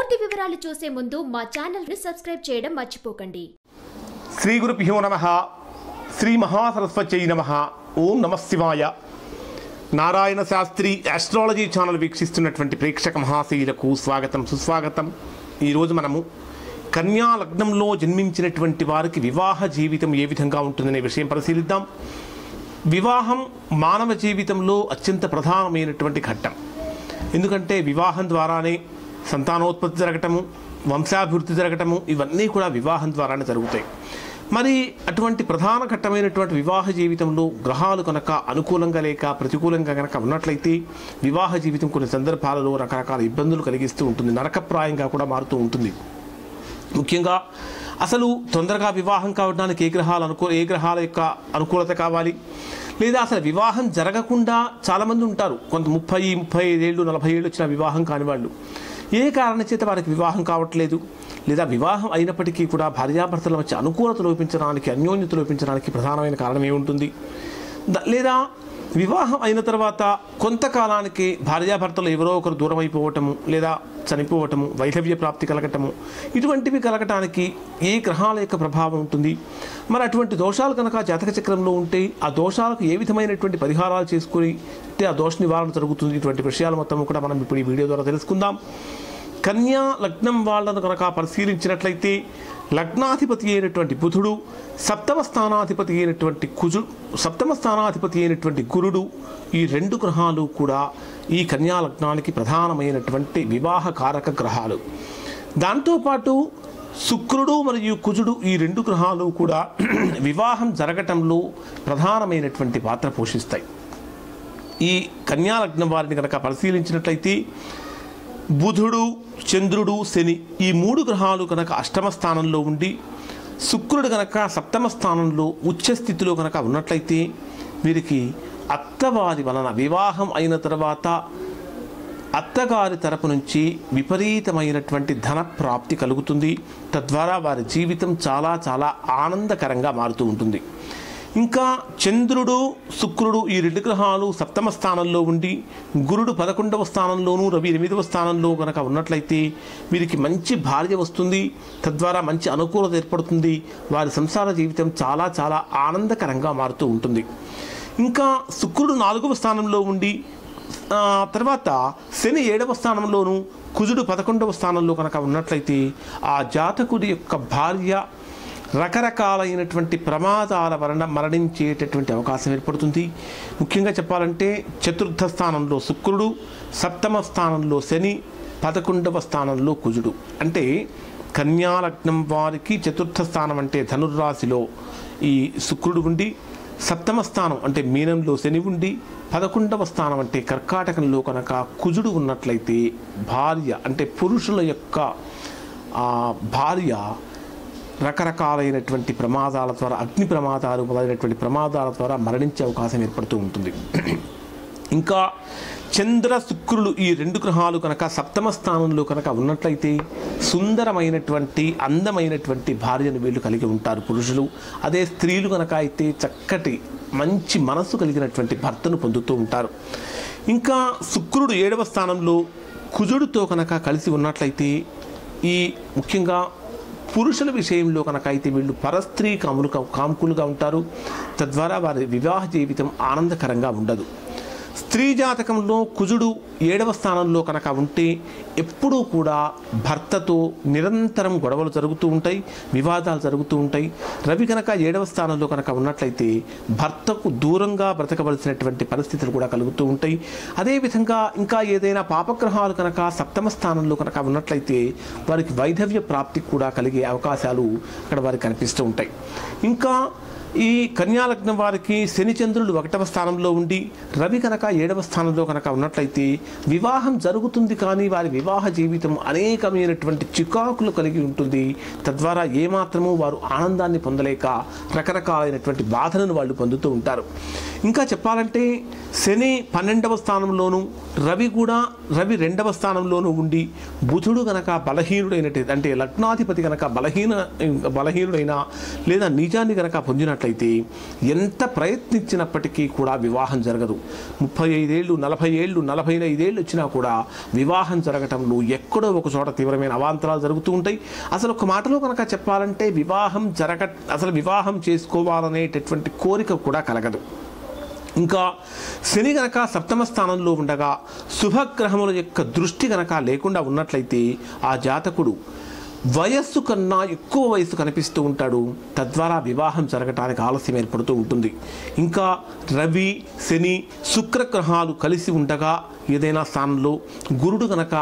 పూర్తి వివరాలు చూసే ముందు మా ఛానల్ ని సబ్స్క్రైబ్ చేయడం మర్చిపోకండి శ్రీ గురుభ్యో నమ శ్రీ మహాసరస్వత్యై నమ ఓం నమ శివాయ నారాయణ శాస్త్రి ఆస్ట్రాలజీ ఛానల్ వీక్షిస్తున్నటువంటి ప్రేక్షక మహాశీలకు స్వాగతం సుస్వాగతం ఈరోజు మనము కన్యా లగ్నంలో జన్మించినటువంటి వారికి వివాహ జీవితం ఏ విధంగా ఉంటుందనే విషయం పరిశీలిద్దాం వివాహం మానవ జీవితంలో అత్యంత ప్రధానమైనటువంటి ఘట్టం ఎందుకంటే వివాహం ద్వారానే సంతానోత్పత్తి జరగటము వంశాభివృద్ధి జరగటము ఇవన్నీ కూడా వివాహం ద్వారానే జరుగుతాయి మరి అటువంటి ప్రధాన ఘట్టమైనటువంటి వివాహ జీవితంలో గ్రహాలు కనుక అనుకూలంగా లేక ప్రతికూలంగా కనుక ఉన్నట్లయితే వివాహ జీవితం కొన్ని సందర్భాలలో రకరకాల ఇబ్బందులు కలిగిస్తూ ఉంటుంది నరకప్రాయంగా కూడా మారుతూ ఉంటుంది ముఖ్యంగా అసలు తొందరగా వివాహం కావడానికి ఏ గ్రహాలు అనుకూ ఏ గ్రహాల యొక్క అనుకూలత కావాలి లేదా అసలు వివాహం జరగకుండా చాలామంది ఉంటారు కొంత ముప్పై ముప్పై ఐదేళ్ళు నలభై ఏళ్ళు వచ్చిన వివాహం కాని వాళ్ళు ఏ కారణం చేత వారికి వివాహం కావట్లేదు లేదా వివాహం అయినప్పటికీ కూడా భార్యాభర్తల మధ్య అనుకూలత లోపించడానికి అన్యోన్యత లోపించడానికి ప్రధానమైన కారణం ఏముంటుంది ద- లేదా వివాహం అయిన తర్వాత కొంతకాలానికి భార్యాభర్తలు ఎవరో ఒకరు దూరం అయిపోవటము లేదా చనిపోవటము వైధవ్య ప్రాప్తి కలగటము ఇటువంటివి కలగటానికి ఏ గ్రహాల యొక్క ప్రభావం ఉంటుంది మరి అటువంటి దోషాలు కనుక జాతక చక్రంలో ఉంటే ఆ దోషాలకు ఏ విధమైనటువంటి పరిహారాలు చేసుకుని అంటే ఆ దోష నివారణ జరుగుతుంది ఇటువంటి విషయాలు మొత్తం కూడా మనం ఇప్పుడు ఈ వీడియో ద్వారా తెలుసుకుందాం కన్యా లగ్నం వాళ్ళను కనుక పరిశీలించినట్లయితే లగ్నాధిపతి అయినటువంటి బుధుడు సప్తమ స్థానాధిపతి అయినటువంటి కుజు సప్తమ స్థానాధిపతి అయినటువంటి గురుడు ఈ రెండు గ్రహాలు కూడా ఈ కన్యా లగ్నానికి ప్రధానమైనటువంటి వివాహ కారక గ్రహాలు దాంతోపాటు శుక్రుడు మరియు కుజుడు ఈ రెండు గ్రహాలు కూడా వివాహం జరగటంలో ప్రధానమైనటువంటి పాత్ర పోషిస్తాయి ఈ కన్యా లగ్నం వారిని కనుక పరిశీలించినట్లయితే బుధుడు చంద్రుడు శని ఈ మూడు గ్రహాలు కనుక అష్టమ స్థానంలో ఉండి శుక్రుడు కనుక సప్తమ స్థానంలో ఉచ్చ స్థితిలో కనుక ఉన్నట్లయితే వీరికి అత్తవారి వలన వివాహం అయిన తర్వాత అత్తగారి తరపు నుంచి విపరీతమైనటువంటి ధన ప్రాప్తి కలుగుతుంది తద్వారా వారి జీవితం చాలా చాలా ఆనందకరంగా మారుతూ ఉంటుంది ఇంకా చంద్రుడు శుక్రుడు ఈ రెండు గ్రహాలు సప్తమ స్థానంలో ఉండి గురుడు పదకొండవ స్థానంలోనూ రవి ఎనిమిదవ స్థానంలో కనుక ఉన్నట్లయితే వీరికి మంచి భార్య వస్తుంది తద్వారా మంచి అనుకూలత ఏర్పడుతుంది వారి సంసార జీవితం చాలా చాలా ఆనందకరంగా మారుతూ ఉంటుంది ఇంకా శుక్రుడు నాలుగవ స్థానంలో ఉండి ఆ, తర్వాత శని ఏడవ స్థానంలోను కుజుడు పదకొండవ స్థానంలో కనుక ఉన్నట్లయితే ఆ జాతకుడి యొక్క భార్య రకరకాలైనటువంటి ప్రమాదాల వలన మరణించేటటువంటి అవకాశం ఏర్పడుతుంది ముఖ్యంగా చెప్పాలంటే చతుర్థ స్థానంలో శుక్రుడు సప్తమ స్థానంలో శని పదకొండవ స్థానంలో కుజుడు అంటే కన్యాలగ్నం వారికి చతుర్థ స్థానం అంటే ధనుర్రాశిలో ఈ శుక్రుడు ఉండి సప్తమ స్థానం అంటే మీనంలో శని ఉండి పదకొండవ స్థానం అంటే కర్కాటకంలో కనుక కుజుడు ఉన్నట్లయితే భార్య అంటే పురుషుల యొక్క ఆ భార్య రకరకాలైనటువంటి ప్రమాదాల ద్వారా అగ్ని ప్రమాదాలు మొదలైనటువంటి ప్రమాదాల ద్వారా మరణించే అవకాశం ఏర్పడుతూ ఉంటుంది ఇంకా చంద్ర శుక్రులు ఈ రెండు గ్రహాలు కనుక సప్తమ స్థానంలో కనుక ఉన్నట్లయితే సుందరమైనటువంటి అందమైనటువంటి భార్యను వీళ్ళు కలిగి ఉంటారు పురుషులు అదే స్త్రీలు కనుక అయితే చక్కటి మంచి మనస్సు కలిగినటువంటి భర్తను పొందుతూ ఉంటారు ఇంకా శుక్రుడు ఏడవ స్థానంలో కుజుడితో కనుక కలిసి ఉన్నట్లయితే ఈ ముఖ్యంగా పురుషుల విషయంలో కనుక అయితే వీళ్ళు పరస్త్రీ కాములు కాముకులుగా ఉంటారు తద్వారా వారి వివాహ జీవితం ఆనందకరంగా ఉండదు స్త్రీ జాతకంలో కుజుడు ఏడవ స్థానంలో కనుక ఉంటే ఎప్పుడూ కూడా భర్తతో నిరంతరం గొడవలు జరుగుతూ ఉంటాయి వివాదాలు జరుగుతూ ఉంటాయి రవి కనుక ఏడవ స్థానంలో కనుక ఉన్నట్లయితే భర్తకు దూరంగా బ్రతకవలసినటువంటి పరిస్థితులు కూడా కలుగుతూ ఉంటాయి అదేవిధంగా ఇంకా ఏదైనా పాపగ్రహాలు కనుక సప్తమ స్థానంలో కనుక ఉన్నట్లయితే వారికి వైధవ్య ప్రాప్తి కూడా కలిగే అవకాశాలు అక్కడ వారికి కనిపిస్తూ ఉంటాయి ఇంకా ఈ కన్యాలగ్నం వారికి శని చంద్రులు ఒకటవ స్థానంలో ఉండి రవి కనుక ఏడవ స్థానంలో కనుక ఉన్నట్లయితే వివాహం జరుగుతుంది కానీ వారి వివాహ జీవితం అనేకమైనటువంటి చికాకులు కలిగి ఉంటుంది తద్వారా ఏమాత్రము వారు ఆనందాన్ని పొందలేక రకరకాలైనటువంటి బాధలను వాళ్ళు పొందుతూ ఉంటారు ఇంకా చెప్పాలంటే శని పన్నెండవ స్థానంలోను రవి కూడా రవి రెండవ స్థానంలోనూ ఉండి బుధుడు గనక బలహీనుడైనట్టు అంటే లగ్నాధిపతి గనక బలహీన బలహీనుడైన లేదా నీచాన్ని గనక పొందినట్లయితే ఉన్నట్లయితే ఎంత ప్రయత్నించినప్పటికీ కూడా వివాహం జరగదు ముప్పై ఐదేళ్ళు నలభై ఏళ్ళు నలభై ఐదేళ్ళు వచ్చినా కూడా వివాహం జరగటంలో ఎక్కడో ఒక చోట తీవ్రమైన అవాంతరాలు జరుగుతూ ఉంటాయి అసలు ఒక మాటలో కనుక చెప్పాలంటే వివాహం జరగ అసలు వివాహం చేసుకోవాలనేటటువంటి కోరిక కూడా కలగదు ఇంకా శని గనక సప్తమ స్థానంలో ఉండగా శుభగ్రహముల యొక్క దృష్టి గనక లేకుండా ఉన్నట్లయితే ఆ జాతకుడు వయస్సు కన్నా ఎక్కువ వయసు కనిపిస్తూ ఉంటాడు తద్వారా వివాహం జరగటానికి ఆలస్యం ఏర్పడుతూ ఉంటుంది ఇంకా రవి శని శుక్రగ్రహాలు కలిసి ఉండగా ఏదైనా స్థానంలో గురుడు గనక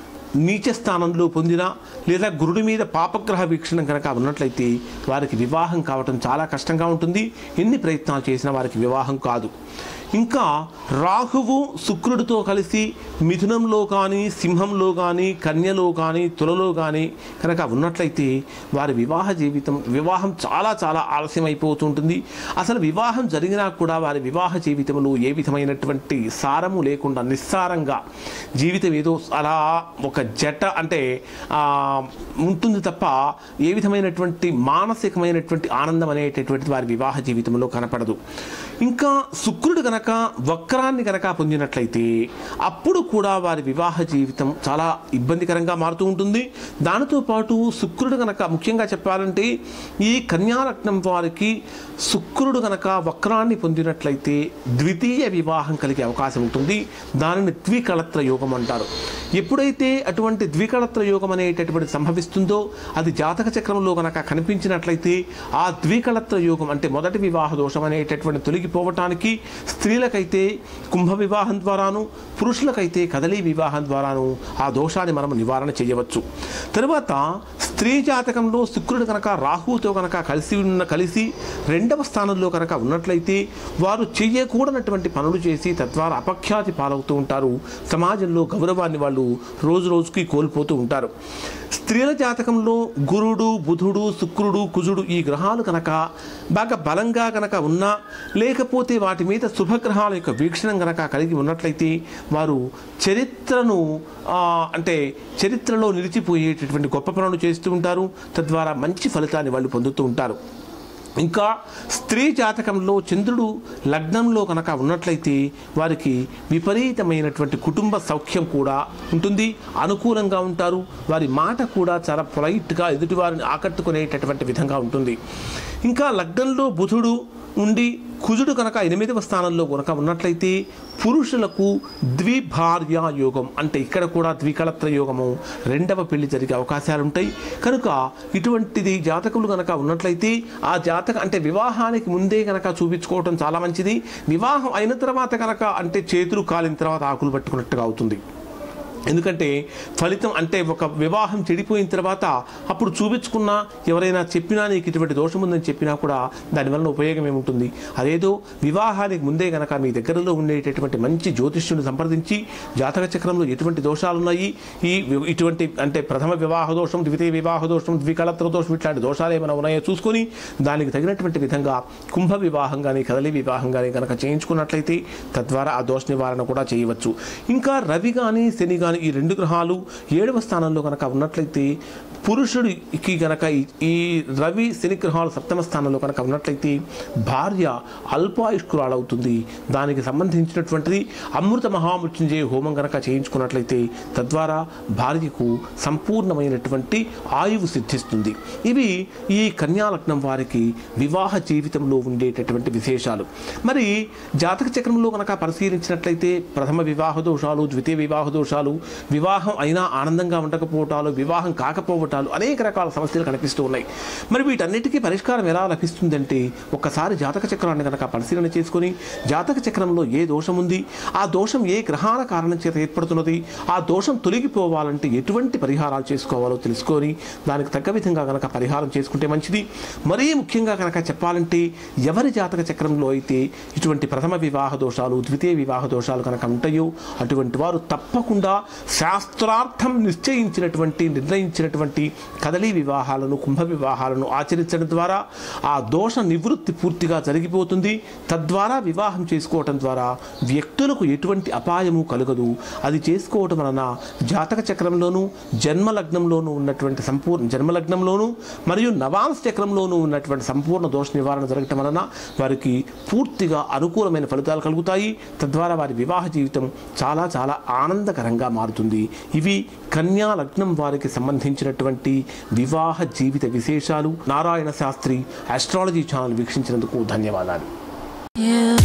నీచ స్థానంలో పొందిన లేదా గురుడి మీద పాపగ్రహ వీక్షణం కనుక ఉన్నట్లయితే వారికి వివాహం కావటం చాలా కష్టంగా ఉంటుంది ఎన్ని ప్రయత్నాలు చేసినా వారికి వివాహం కాదు ఇంకా రాహువు శుక్రుడితో కలిసి మిథునంలో కానీ సింహంలో కానీ కన్యలో కానీ తులలో కానీ కనుక ఉన్నట్లయితే వారి వివాహ జీవితం వివాహం చాలా చాలా ఆలస్యం అయిపోతుంటుంది అసలు వివాహం జరిగినా కూడా వారి వివాహ జీవితంలో ఏ విధమైనటువంటి సారము లేకుండా నిస్సారంగా జీవితం ఏదో అలా ఒక జట అంటే ఆ, ఉంటుంది తప్ప ఏ విధమైనటువంటి మానసికమైనటువంటి ఆనందం అనేటటువంటిది వారి వివాహ జీవితంలో కనపడదు ఇంకా శుక్రుడు గనక వక్రాన్ని గనక పొందినట్లయితే అప్పుడు కూడా వారి వివాహ జీవితం చాలా ఇబ్బందికరంగా మారుతూ ఉంటుంది దానితో పాటు శుక్రుడు గనక ముఖ్యంగా చెప్పాలంటే ఈ కన్యాలగ్నం వారికి శుక్రుడు గనక వక్రాన్ని పొందినట్లయితే ద్వితీయ వివాహం కలిగే అవకాశం ఉంటుంది దానిని ద్వికళత్ర యోగం అంటారు ఎప్పుడైతే అటువంటి ద్వికళత్ర యోగం అనేటటువంటి సంభవిస్తుందో అది జాతక చక్రంలో గనక కనిపించినట్లయితే ఆ ద్వికళత్ర యోగం అంటే మొదటి వివాహ దోషం అనేటటువంటి తొలగిపోవటానికి స్త్రీలకైతే కుంభ వివాహం ద్వారాను పురుషులకైతే కదలీ వివాహం ద్వారాను ఆ దోషాన్ని మనం నివారణ చేయవచ్చు తరువాత స్త్రీ జాతకంలో శుక్రుడు కనుక రాహువుతో కనుక కలిసి ఉన్న కలిసి రెండవ స్థానంలో కనుక ఉన్నట్లయితే వారు చెయ్యకూడనటువంటి పనులు చేసి తద్వారా అపఖ్యాతి పాలవుతూ ఉంటారు సమాజంలో గౌరవాన్ని వాళ్ళు రోజు రోజుకి కోల్పోతూ ఉంటారు స్త్రీల జాతకంలో గురుడు బుధుడు శుక్రుడు కుజుడు ఈ గ్రహాలు కనుక బాగా బలంగా కనుక ఉన్నా లేకపోతే వాటి మీద శుభగ్రహాల యొక్క వీక్షణం కనుక కలిగి ఉన్నట్లయితే వారు చరిత్రను ఆ, అంటే చరిత్రలో నిలిచిపోయేటటువంటి గొప్ప పనులు చేస్తూ ఉంటారు తద్వారా మంచి ఫలితాన్ని వాళ్ళు పొందుతూ ఉంటారు ఇంకా స్త్రీ జాతకంలో చంద్రుడు లగ్నంలో కనుక ఉన్నట్లయితే వారికి విపరీతమైనటువంటి కుటుంబ సౌఖ్యం కూడా ఉంటుంది అనుకూలంగా ఉంటారు వారి మాట కూడా చాలా పొలైట్గా ఎదుటివారిని ఆకట్టుకునేటటువంటి విధంగా ఉంటుంది ఇంకా లగ్నంలో బుధుడు ఉండి కుజుడు కనుక ఎనిమిదవ స్థానంలో కనుక ఉన్నట్లయితే పురుషులకు ద్విభార్య యోగం అంటే ఇక్కడ కూడా ద్వికళత్ర యోగము రెండవ పెళ్లి జరిగే అవకాశాలు ఉంటాయి కనుక ఇటువంటిది జాతకులు కనుక ఉన్నట్లయితే ఆ జాతక అంటే వివాహానికి ముందే కనుక చూపించుకోవటం చాలా మంచిది వివాహం అయిన తర్వాత కనుక అంటే చేతులు కాలిన తర్వాత ఆకులు పట్టుకున్నట్టుగా అవుతుంది ఎందుకంటే ఫలితం అంటే ఒక వివాహం చెడిపోయిన తర్వాత అప్పుడు చూపించుకున్నా ఎవరైనా చెప్పినా నీకు ఇటువంటి దోషం ఉందని చెప్పినా కూడా దానివల్ల ఉపయోగం ఏముంటుంది అదేదో వివాహానికి ముందే గనక మీ దగ్గరలో ఉండేటటువంటి మంచి జ్యోతిష్యుని సంప్రదించి జాతక చక్రంలో ఎటువంటి దోషాలు ఉన్నాయి ఈ వి- ఇటువంటి అంటే ప్రథమ వివాహ దోషం ద్వితీయ వివాహ దోషం ద్వికళత్ర దోషం ఇట్లాంటి దోషాలు ఏమైనా ఉన్నాయో చూసుకొని దానికి తగినటువంటి విధంగా కుంభ వివాహం కానీ కదలి వివాహం కానీ కనుక చేయించుకున్నట్లయితే తద్వారా ఆ దోష నివారణ కూడా చేయవచ్చు ఇంకా రవి కానీ శని కానీ ఈ రెండు గ్రహాలు ఏడవ స్థానంలో కనుక ఉన్నట్లయితే పురుషుడికి గనక ఈ- ఈ రవి శని గ్రహాలు సప్తమ స్థానంలో కనుక ఉన్నట్లయితే భార్య అల్పాయుష్కురాలవుతుంది దానికి సంబంధించినటువంటిది అమృత మహామృత్యుంజయ హోమం కనుక చేయించుకున్నట్లయితే తద్వారా భార్యకు సంపూర్ణమైనటువంటి ఆయువు సిద్ధిస్తుంది ఇవి ఈ కన్యాలగ్నం వారికి వివాహ జీవితంలో ఉండేటటువంటి విశేషాలు మరి జాతక చక్రంలో కనుక పరిశీలించినట్లయితే ప్రథమ వివాహ దోషాలు ద్వితీయ వివాహ దోషాలు వివాహం అయినా ఆనందంగా ఉండకపోవటాలు వివాహం కాకపోవటాలు అనేక రకాల సమస్యలు కనిపిస్తూ ఉన్నాయి మరి వీటన్నిటికీ పరిష్కారం ఎలా లభిస్తుందంటే ఒక్కసారి జాతక చక్రాన్ని కనుక పరిశీలన చేసుకొని జాతక చక్రంలో ఏ దోషం ఉంది ఆ దోషం ఏ గ్రహాల కారణం చేత ఏర్పడుతున్నది ఆ దోషం తొలగిపోవాలంటే ఎటువంటి పరిహారాలు చేసుకోవాలో తెలుసుకొని దానికి తగ్గ విధంగా కనుక పరిహారం చేసుకుంటే మంచిది మరీ ముఖ్యంగా కనుక చెప్పాలంటే ఎవరి జాతక చక్రంలో అయితే ఇటువంటి ప్రథమ వివాహ దోషాలు ద్వితీయ వివాహ దోషాలు కనుక ఉంటాయో అటువంటి వారు తప్పకుండా శాస్త్రార్థం నిశ్చయించినటువంటి నిర్ణయించినటువంటి కదలీ వివాహాలను కుంభ వివాహాలను ఆచరించడం ద్వారా ఆ దోష నివృత్తి పూర్తిగా జరిగిపోతుంది తద్వారా వివాహం చేసుకోవటం ద్వారా వ్యక్తులకు ఎటువంటి అపాయము కలగదు అది చేసుకోవటం వలన జాతక చక్రంలోనూ జన్మలగ్నంలోనూ ఉన్నటువంటి సంపూర్ణ జన్మలగ్నంలోనూ మరియు నవాంశ చక్రంలోనూ ఉన్నటువంటి సంపూర్ణ దోష నివారణ జరగటం వలన వారికి పూర్తిగా అనుకూలమైన ఫలితాలు కలుగుతాయి తద్వారా వారి వివాహ జీవితం చాలా చాలా ఆనందకరంగా మారుతుంది ఇవి కన్యా లగ్నం వారికి సంబంధించినటువంటి వివాహ జీవిత విశేషాలు నారాయణ శాస్త్రి ఆస్ట్రాలజీ ఛానల్ వీక్షించినందుకు ధన్యవాదాలు You